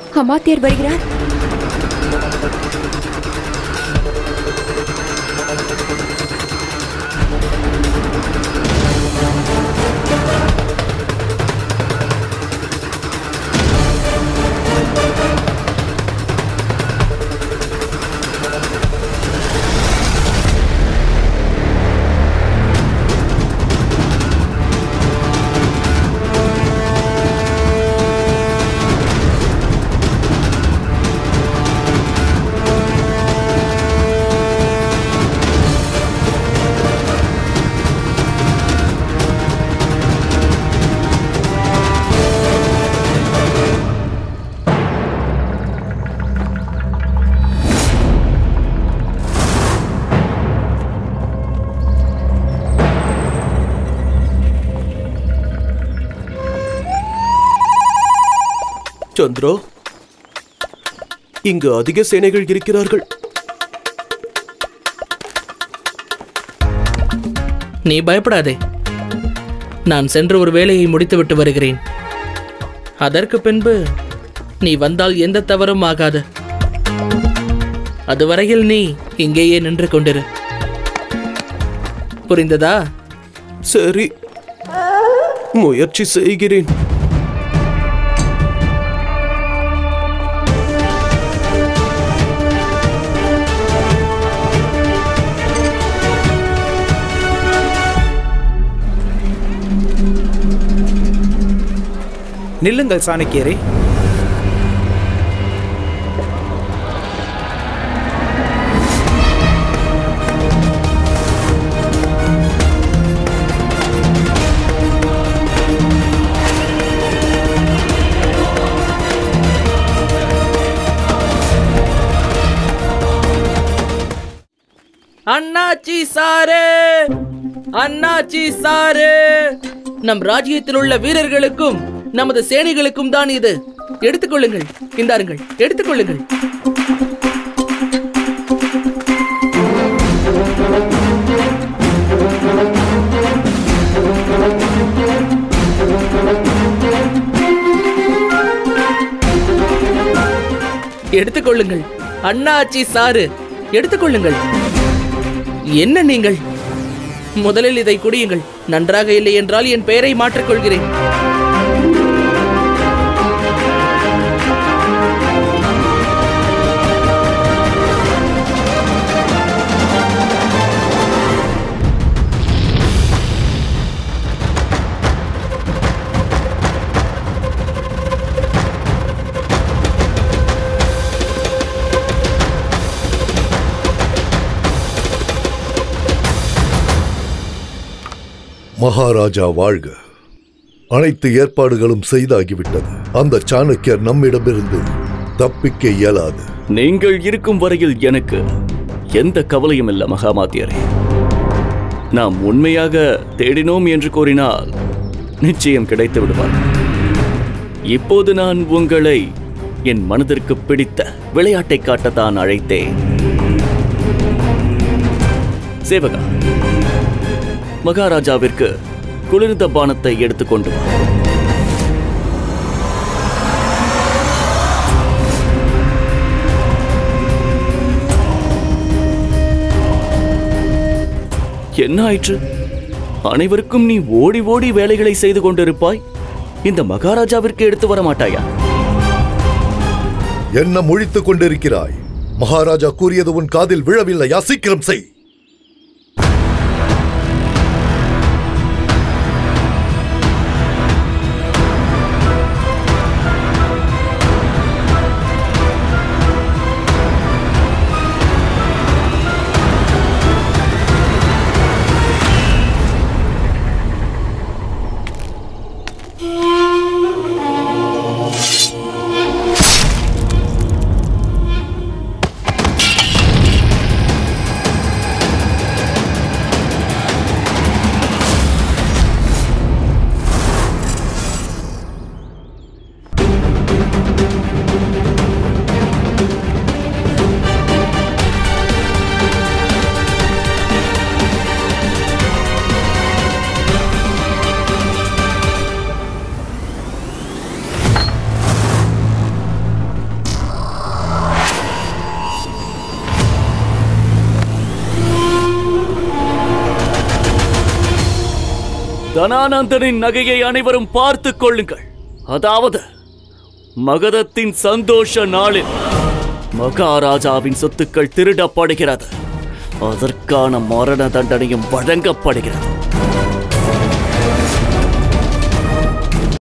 அமாத்தியர் வருகிறார் சந்திரா இங்கு அதிக சேனைகள் இருக்கிறார்கள் நீ பயப்படாதே நான் சென்று ஒரு வேலையை முடித்துவிட்டு வருகிறேன் அதற்கு பின்பு நீ வந்தால் எந்த தவறும் ஆகாது அதுவரையில் நீ இங்கேயே நின்று கொண்டிரு புரிந்ததா சரி முயற்சி செய்கிறேன் நில்லுங்கள் சாணக்கியரே அண்ணாச்சி சாரு அண்ணாச்சி சாரு நம் ராஜ்யத்தில் உள்ள வீரர்களுக்கும் நமது சேனைகளுக்கும் தான் இது எடுத்துக்கொள்ளுங்கள் இந்தாருங்கள் எடுத்துக்கொள்ளுங்கள் எடுத்துக்கொள்ளுங்கள் அண்ணாச்சி சாறு எடுத்துக்கொள்ளுங்கள் என்ன நீங்கள் முதலில் இதை குடியுங்கள் நன்றாக இல்லை என்றால் என் பெயரை மாற்றிக்கொள்கிறேன் மகாராஜா வாழ்க அனைத்து ஏற்பாடுகளும் செய்தாகிவிட்டது அந்த சாணக்கியர் நம்மிடமிருந்து தப்பிக்க இயலாது நீங்கள் இருக்கும் வரையில் எனக்கு எந்த கவலையும் இல்ல மகாமாத்தியரே நாம் உண்மையாக தேடினோம் என்று கூறினால் நிச்சயம் கிடைத்து விடுவார் இப்போது நான் உங்களை என் மனதிற்கு பிடித்த விளையாட்டை காட்டத்தான் அழைத்தேன் சேவகா மகாராஜாவிற்கு குளிர்ந்த பானத்தை எடுத்துக்கொண்டு வா என்ன ஆயிற்று அனைவருக்கும் நீ ஓடி ஓடி வேலைகளை செய்து கொண்டிருப்பாய் இந்த மகாராஜாவிற்கு எடுத்து வர மாட்டாயா என்ன முழித்துக் கொண்டிருக்கிறாய் மகாராஜா கூறியது உன் காதில் விழவில்லையா சீக்கிரம் செய் தனானந்தனின் நகையை அனைவரும் பார்த்துக் கொள்ளுங்கள் அதாவது மகதத்தின் சந்தோஷ நாளில் மகாராஜாவின் சொத்துக்கள் திருடப்படுகிறது அதற்கான மரண தண்டனையும் வழங்கப்படுகிறது